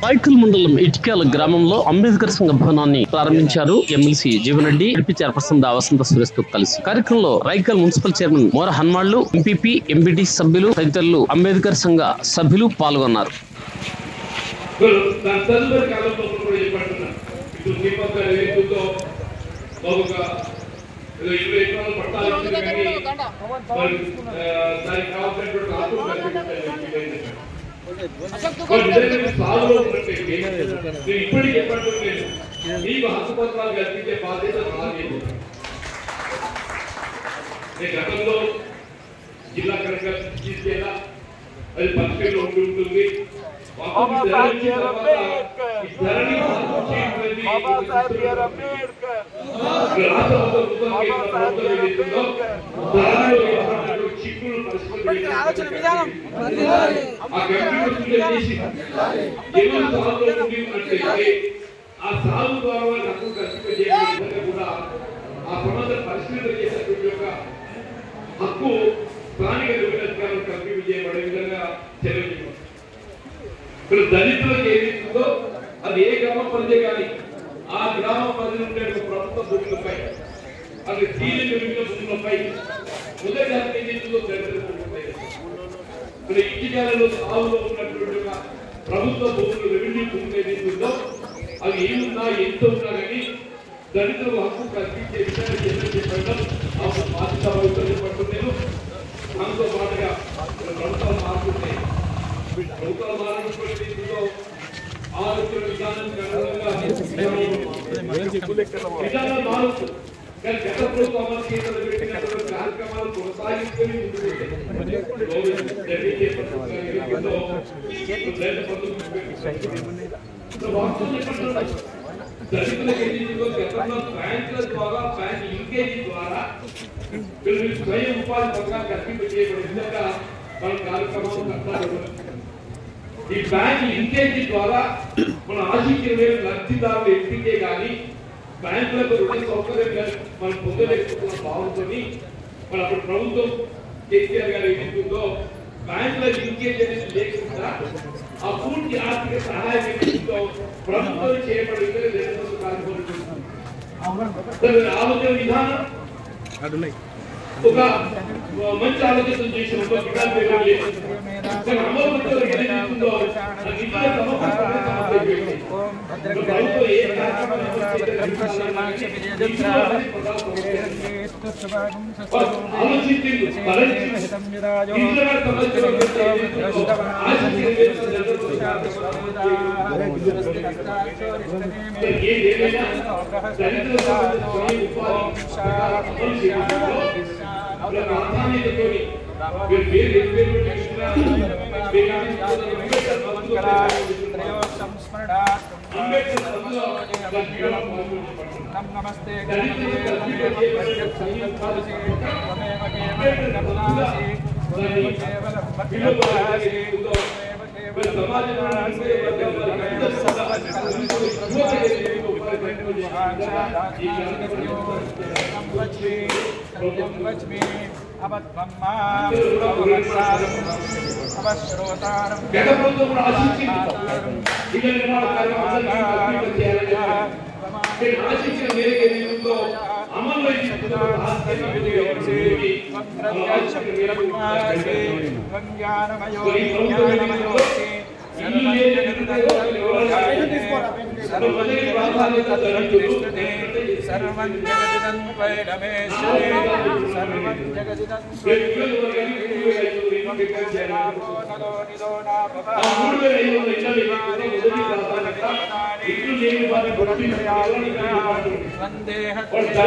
రాయకల్ మండలం ఇటికాల గ్రామంలో అంబేద్కర్ సంఘ భవనాన్ని ప్రారంభించారు M L C Jeevan Reddy M P chairperson దా వసంత సురేష్ తో కలిసి కార్యక్రమంలో రాయకల్ మున్సిపల్ చైర్మన్ మోర హన్మాళ్లు ఎంపీపీ ఎంపీటీ సభ్యులు తదితరులు అంబేద్కర్ సంఘ సభ్యులు పాల్గొన్నారు దాని తదుపరి కాలంలో కూడా చెప్పంటున్నా ఇటు దీపక్ గారు ఏదైతుందో బాబుగా ఏదో ఇరవై ఎకరాలు పట్టాలు ఇచ్చింది కానీ మరి, ఆ, దానికి కావాల్సినటువంటి ఆత్మ కల్పించలేదు. మరి నిజంగా సాగులో ఉన్నట్టయితే నేను ఇప్పటికీ చెప్పట్లేదు మీకు హక్కుపత్రాలు కల్పించే బాధ్యత నాది నేను గతంలో జిల్లా కలెక్టర్ తీసుకెళ్ళా అది పరిస్థితిలో ఉండి ఉంటుంది బాబా సాహెబ్ బిఆర్ అంబేద్కర్ బాబా సాహెబ్ బిఆర్ అంబేద్కర్ ఇప్పటికీ ఆలోచన విధానం ఆ సాగు ద్వారా నాకు కల్పించేయడం కూడా ఆ సమస్య పరిశీలన చేసేటువంటి ఒక హక్కు స్థానిక అధికారులు కల్పి చేయబడే విధంగా చర్యలు ఇప్పుడు దళితులకు ఏదైతుందో అది ఏ గ్రామ పరిధి కానీ ఆ గ్రామ పరిధి ఉండే ఒక ప్రభుత్వ భూములపై అది సీలింగ్ వివిధ భూములపై మొదటి హక్కు ఏదైతుందో దళితులకు ఉంటాయి ఇప్పుడు ఇంటికాలలో సాగులో ఉన్నటువంటి ఒక ప్రభుత్వ భూములు రెవెన్యూ భూములు ఏదైతుందో అవి ఏమున్నా ఎంత ఉన్నా కానీ దళితులకు హక్కు కల్పించే విధంగా చర్యలు చేపట్టడం ఆ బాధ్యత వహించడం పట్టుకునేది దాంతో పాటుగా ప్రభుత్వం మారుతున్నాయి ప్రభుత్వాలు మారినటువంటి రీతిలో ఆలోచన విధానానికి అనుగుణంగా విధానం మారుతుంది కానీ గత ప్రభుత్వం అమలు చేతులు పెట్టినటువంటి కార్యక్రమాలు కొనసాగించుకొని ముందుకు వెళ్ళాయి. ఢిల్లీ చేపట్టిన ఎన్నికల్లో రెండు ప్రభుత్వం పెట్టింది. సో వాస్తవం చెప్పండి దళితులకు ఎన్నికల్లో గతంలో బ్యాంకుల ద్వారా బ్యాంక్ లింకేజీ ద్వారా వీళ్ళు స్వయం ఉపాధి పథకాలు కల్పింపజేయబడే విధంగా మన కార్యక్రమాలు కట్టాలి ఈ బ్యాంక్ లింకేజీ ద్వారా మన ఆశించిన వేరు లబ్ధిదారులు ఎంపికే కానీ బ్యాంకులకు రుణ సౌకర్యం కానీ మనం పొందలేకపోతున్న భావంతో మన అప్పుడు ప్రభుత్వం కేసీఆర్ గారు ఏదైతుందో బ్యాంకుల లింకేజ్ అనేది లేకుండా ఆ పూర్తి ఆర్థిక సహాయం ఏదైతుందో ప్రభుత్వం చేయబడి ఆలోచన విధానం ఒక మంచి ఆలోచన చేసిన ఒక విధానం లేదు కానీ అమలుతో ఏదైతుందో అది నిజంగా సమస్య సమస్య అయిపోయింది. ప్రభుత్వం ఏ కార్యక్రమం ఆలోచించింది నమస్తే అవశ్రోతారం గత ప్రభుత్వం కూడా ఆశించింది ఇళ్ళ నిర్మాణ కార్యక్రమాలు చేయాలని నేను ఆశించిన మేరకు ఏదైతుందో అమలు సర్వం జగదిదం వైరమేశ్వరే సర్వం జగదిదం నదో నిదో నాపవ వందేహ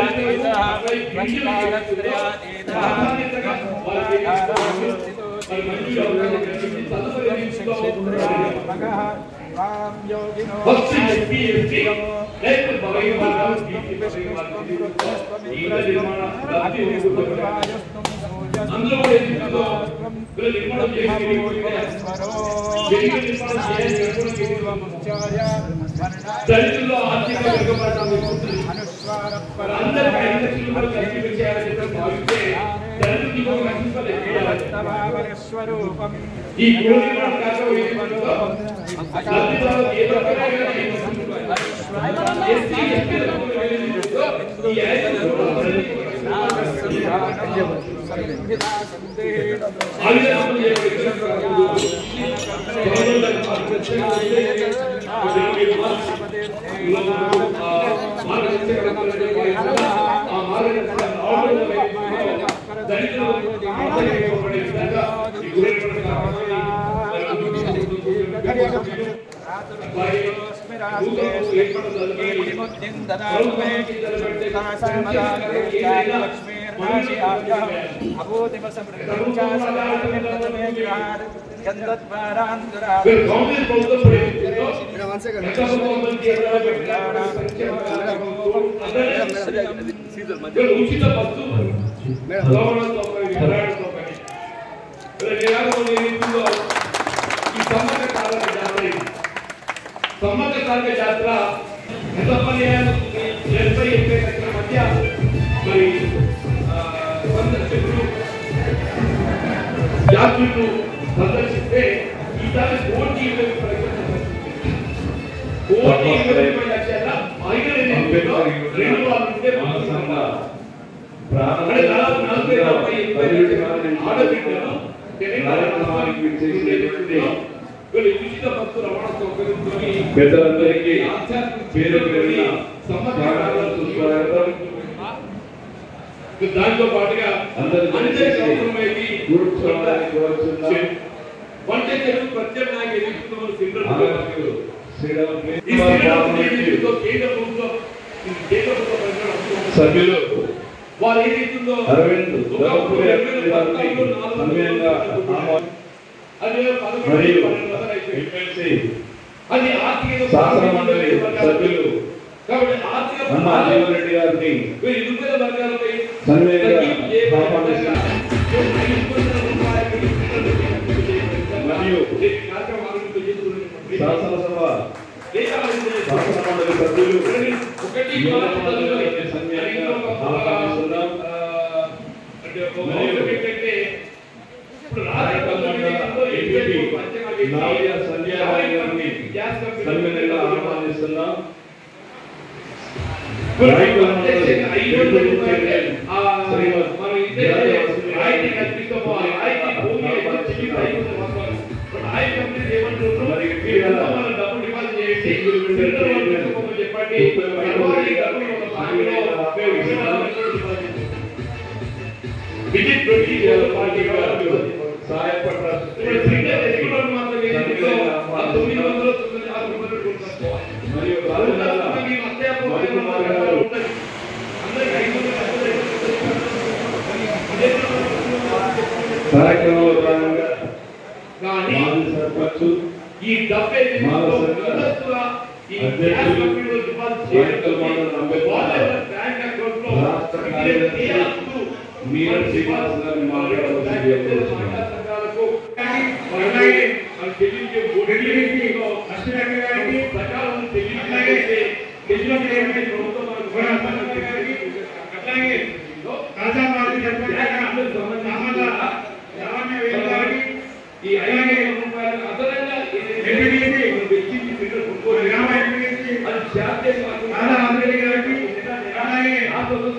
అందులో కూడా ఏదైతుందో వీళ్ళు నిర్మాణం చేసి దళితుల్లో ఆర్థిక వెనుకబడటం జరుగుతుంది. అందరికీ ఐదు లక్షలు కూడా కల్పింప చేయాలని చెప్పి భావిస్తే దళితులకి ఒక లక్ష రూపాయలు ఎక్కువ ఇవ్వాలి. స్వరూపం ఈ గృహ నిర్మాణ కార్యక్రమం ఏదైతుందో లబ్ధిదారులకు ఏ రకంగా కానీ ఎస్సీ ఎస్టీలకు ఈ యాక్ట్ ఆ విధంగా కాంగ్రెస్ ప్రభుత్వం ప్రయత్నిస్తుందో ఉచిత బస్సు రవాణా సౌకర్యం ప్రయాణ సౌకర్యం ఇక్కడ నిరాకరణ ఏమిటిందో ఈ సమ్మక సారక జాతర ఇది. సమ్మక సారక జాతర ఎంత పర్యాలు ఎనభై ఎనభై లక్షల మధ్య మరి ఆ, సందర్శకులు యాత్రికులు సందర్శిస్తే ఈసారి కోటి ఇరవై ముప్పై లక్షల కోటి ఇరవై ముప్పై లక్షల మహిళలు ఎన్నికల్లో రెండు వాళ్ళ ఉంటే మానసంగా అంటే దాదాపు నలభై నలభై ఎనభై లక్షల ఆడబిడ్డలు తెలంగాణ కార్యక్రమానికి విచ్చేసినటువంటి వీళ్ళు ఉచిత బస్సు రవాణా సౌకర్యంతో పెద్దలందరికీ పేరు పేరున స్వాగతం సుస్వాగతం దాంతో పాటుగా అందరూ అందరికీ అవసరమైంది కూర్చోవడానికి కోరుచున్నాం వంట చెరువు ప్రత్యామ్నాయ ఎదుర్కొన్న సిండ్రోమ్ మనకు శ్రీరామ్ ఈ సిండ్రోమ్ ఏదైతుందో కేంద్ర ప్రభుత్వం ఈ కేంద్ర ప్రభుత్వం పరిధిలో వస్తుంది. సభ్యులు వాళ్ళు ఏదైతుందో అరవింద్ ఒకప్పుడు దొరకపురి రెండు వేల గారిని పద్నాలుగులో నాలుగు సమ్మెయంగా ఆమోదం అది పదకొండు మరియు పన్నెండు వందలు అయిపోయింది. ఎమ్మెల్సీ అది ఆర్థిక శాసన మండలి సభ్యులు కాబట్టి ఆర్థిక అన్న జీవన్ రెడ్డి గారిని వీరి నిరుపేద వర్గాలపై సన్వేగంగా తగ్గింపు చేయబడిన ఆహ్వానిస్తున్నాం. విధంగా ఐదు వందల రూపాయలకి మరియు ఈ కార్యక్రమాలను చేస్తున్నటువంటి శాసనసభ దేశాలను శాసన మండలి సభ్యులు ఒకటి జీవన్ మార్చి రెడ్డి గారిని సన్వేగంగా ఆహ్వానిస్తున్నాం అంటే ఒక అవసరం ఏంటంటే ఇప్పుడు రాయకల్ మండల ఎంపీపీ నావ్య సంధ్యారాయ్ గారిని సన్వేగంగా ఆహ్వానిస్తున్నాం రాయకల్ మండలి ఎంపీపీ చైర్మన్ శ్రీమద్ జాతీయ రాయితీ కల్పిస్తామో ఆ రాయితీ భూమి ఎంత చెల్లింపు అయిపోతుంది వాస్తవానికి. ఇప్పుడు రాయి కంపెనీలు ఏమంటున్నారు? మరి మీరు ఎంత మన డబ్బులు డిపాజిట్ చేయండి. సెంట్రల్ వాళ్ళు తీసుకోమని చెప్పండి. తర్వాత ఈ డబ్బులు మన బ్యాంకులో మేము ఇస్తున్నాం. విజిట్ ట్వంటీ పార్టీ వాళ్ళు సాయపడ్డ ఇప్పుడు సింగల్ ఎస్కులను మాత్రం ఏదైతే ఆ తొమ్మిది వందలు తొమ్మిది ఆరు వందలు కొనుక్కోవాలి. మరియు బాలుగాల మీ అత్తయ్య పోతే మధుకుమార్ మన గారు ఉంటుంది. అందరికీ ఐదు వందలు, ఐదు వందలు, ఐదు వందలు. అదే కార్యక్రమంలో భాగంగా కానీ మాజీ సర్పంచ్ ఈ డబ్బే మాల సంఘ అధ్యక్షులు వైకల్ మండలం అంబేద్కర్ రాష్ట్ర కార్యదర్శి మీరన్ శ్రీనివాస్ గారిని మాట్లాడవలసిందిగా కోరుతున్నాను. ఈ ఐదు వందల రూపాయలు అదనంగా ఏదైతే వెచ్చించి ఫిల్టర్ కొనుక్కోలేదు. అది జాతీయ రాష్ట్రంతో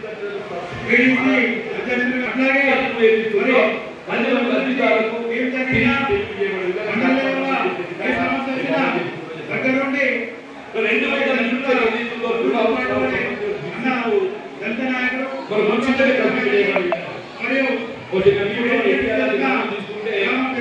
రెండు వేల నిమిషాలు ఏదైతుందో మరి మంచిదని కంపెనీ చేయబడింది. ఒక కంపెనీలో ఏం చేయాలి మనం తీసుకుంటే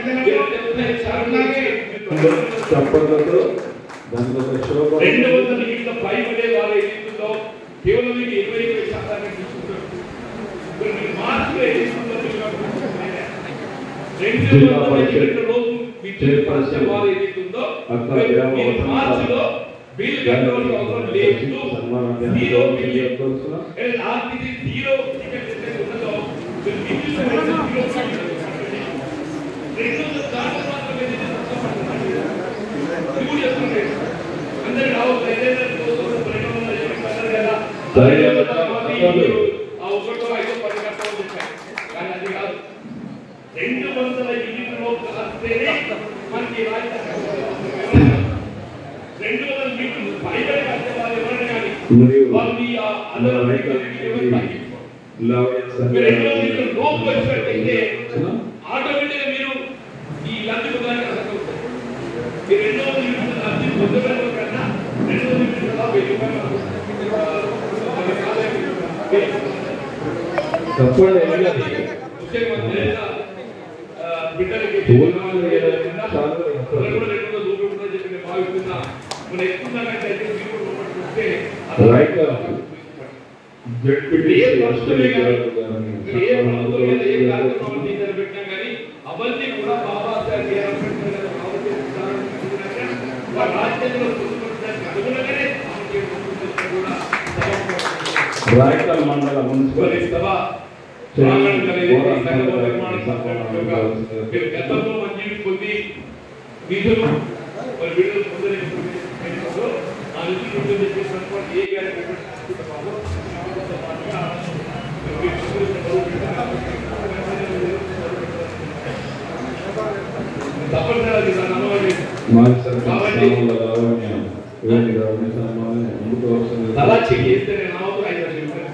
చప్పట్లతో దానికి ఒక శోభ రెండు వందల నీళ్ళ పై పడే వాళ్ళు ఏదైతుందో కేవలం మీకు ఇరవై ఇరవై శాతాన్ని తీసుకుంటారు మరి మీరు మార్చిలో ఏదైతుందో మీరు రెండు జిల్లా వందల పరిషత్ నీళ్ళ రోజు విద్యుత్ చైర్పర్సన్ పరిశ్రమ వాళ్ళు ఏదైతుందో అక్క మీరు గ్రామ మీరు వసంత మార్చిలో బిల్ కట్టవలసిన అవసరం లేదు zero bill R T C zero ticket ఏదైతే ఉన్నదో మీరు విద్యుత్ సమస్య జీరో టికెట్ రెండు వందల దాకా మాత్రమే ఏదైతే నష్టపడుతున్నారు. ఇది కూడా చేస్తున్నారు. అందరూ రావచ్చు ఏదైనా కోసం రెండు వందల ఇరవై పడ్డారు కదా. ధైర్యం మాది తప్పదు. ఆ ఒకటో ఐదో పది కట్టాలని చెప్పారు కానీ అది కాదు రెండు వందల యూనిట్ లోపు వస్తేనే మనకి రాజధాని మరియు వాళ్ళు ఈ ఆ అందరూ మన రైతులు రైతులకి తగ్గించారు. లావణ్య సంఘ మీరు ఎన్నో మీరు లోపు వచ్చినట్టయితే ఆటోమేటిక్గా మీరు ఈ లంచ్ కానీ అసలు మీరు ఎన్నో మీరు లంచ్ పొందడం కన్నా రెండో నిమిషంలో వెయ్యి రూపాయలు తప్పండి వెళ్ళాలి ముఖ్యంగా ఆ, బిడ్డలకి పూర్ణాలు వేయాలన్నా చాలా పిల్లలు కూడా రెండు వందలు రూపాయలు ఉంటుందని చెప్పి నేను భావిస్తున్నా మనం ఎక్కుతున్నారంటే అయితే మీరు కూడా లోపలికి వస్తే రైట్ జడ్పీటీ ఏ ప్రభుత్వమే కానీ ఇక్కడ ఏ ప్రభుత్వం మీద ఏ కార్యక్రమం టీచర్ పెట్టినా కానీ అవన్నీ కూడా బాబాసాహెబ్ బిఆర్ అంబేద్కర్ గారు ఆలోచించారనుకుంటున్నాక వారి రాజ్యాంగంలో పొందుపరచడానికి అనుగుణంగానే అమలు చేయడం కూడా సభ రాయకల్ మండల మున్సిపల్ మరి సభ ప్రాంగణం కలిగి ఈ సంఘం నిర్మాణ సంస్థ మీరు గతంలో మంజూరు పొంది నిధులు మరి విడుదల పొందలేకపోతే ఆ నిధులు విడుదల చేసినటువంటి ఏ గారి తీసుకుంటున్నామో దాంతో పాటుగా మీరు తప్పనిసరిగా అది దాని అమలు మాజీ సర్పంచ్ స్థానంలో లావణ్య ఇవన్నీ లావణ్య సన్మానం ముందుకు వస్తుంది తలా చెక్ చేస్తే నేను నామకు ఐదు లక్షలు ఇవ్వను.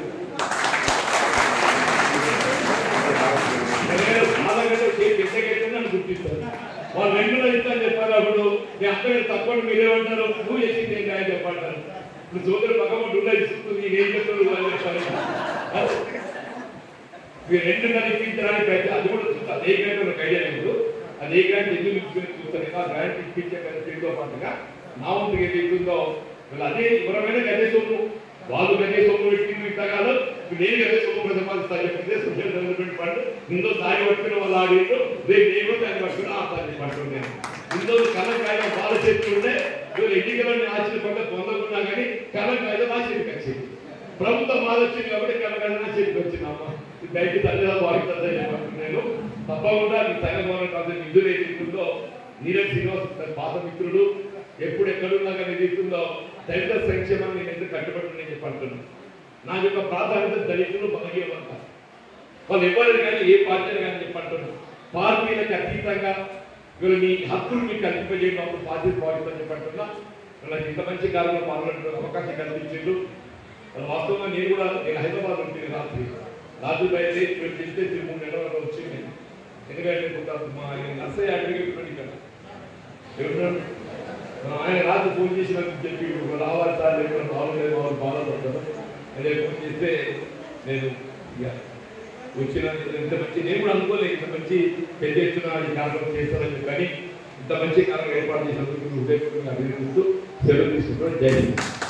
నేను ఆలగడ్డ చేతి ఎత్తగైతే నన్ను గుర్తిస్తాను వాళ్ళు రెండు ఇస్తాను చెప్పారు అప్పుడు మీ అక్కడ తప్పని మీరేమంటారు నువ్వు చేసింది ఏంటి ఆయన చెప్పంటారు ఇప్పుడు సోదరు పక్కన డుల్లా ఇస్తుంది నేను ఏం చెప్తాను వాళ్ళు చెప్పాలి మీరు రెండు నడిపించడానికి ప్రయత్నం అది కూడా చూస్తా అదే గ్రాంట్ నాకు ఐడియా లేదు అదే గ్రాంట్ ఎందుకు ఇచ్చుకుని చూస్తాను ఆ గ్రాంట్ ఇప్పించే పరిస్థితితో పాటుగా నా వంతుకి ఏది అవుతుందో వీళ్ళు అదే ఎవరైనా గదే సొమ్ము వాళ్ళు గదే సొమ్ము పెట్టింది ఇంత కాదు నేను గదే సొమ్ము కూడా సంపాదిస్తా చెప్పింది సోషల్ డెవలప్మెంట్ ఫండ్ ఇందో సాయి పట్టుకుని వాళ్ళు ఆడిరు రేపు నేను దాన్ని పట్టుకుని ఆ సారి పట్టుకున్నాను ఇందో కనకాయ బాల చేతులు ఉంటే వీళ్ళు ఎన్నికలని ఆశ్చర్యపడ్డ పొందకున్నా కానీ కనకాయ నా చేతికి వచ్చింది ప్రభుత్వం ఆలోచన కాబట్టి కనకాయ చేతికి వచ్చిందమ్మా దయచేసి తల్లిగా భావిస్తుందని చెప్పంటున్నాను తప్పకుండా మీ సంఘం కాదు నిధులు ఏదైతుందో నీరజ్ శ్రీనివాస్ తన పాత మిత్రుడు ఎప్పుడు ఎక్కడున్నా కానీ ఏదైతుందో దళిత సంక్షేమాన్ని నేను ఎందుకు కట్టుబడి చెప్పంటున్నాను నా యొక్క ప్రాధాన్యత దళితులు బలహీనంత వాళ్ళు ఎవరు కానీ ఏ పార్టీ కానీ చెప్పంటున్నాను పార్టీలకు అతీతంగా వీళ్ళు మీ హక్కులు మీకు కల్పింపజేయడం అప్పుడు పార్టీ భావిస్తుందని చెప్పంటున్నా నాకు ఇంత మంచి కాలంలో పాల్గొనే అవకాశం కల్పించిండు మరి వాస్తవంగా నేను కూడా నేను హైదరాబాద్ ఉంటుంది రాత్రి రాజు బయలు ఇప్పుడు చెప్తే మూడు నెలల వరకు వచ్చింది ఎందుకంటే కొంత మా ఆయన నర్సయ్య అడిగేటువంటి ఇక్కడ ఎవరు మా ఆయన రాత్రి ఫోన్ చేసినందుకు చెప్పి రావాలి సార్ ఎక్కడ బాగోలేదు వాళ్ళు బాధపడతారు అదే ఫోన్ చేస్తే నేను ఇక వచ్చిన ఇంత మంచి నేను కూడా అనుకోలేదు ఇంత మంచి పెద్ద ఎత్తున ఈ కార్యక్రమం చేస్తారని చెప్పి కానీ ఇంత మంచి కార్యక్రమం ఏర్పాటు చేసినందుకు హృదయపూర్వకంగా అభినందిస్తూ సెలవు తీసుకుంటూ జై హింద్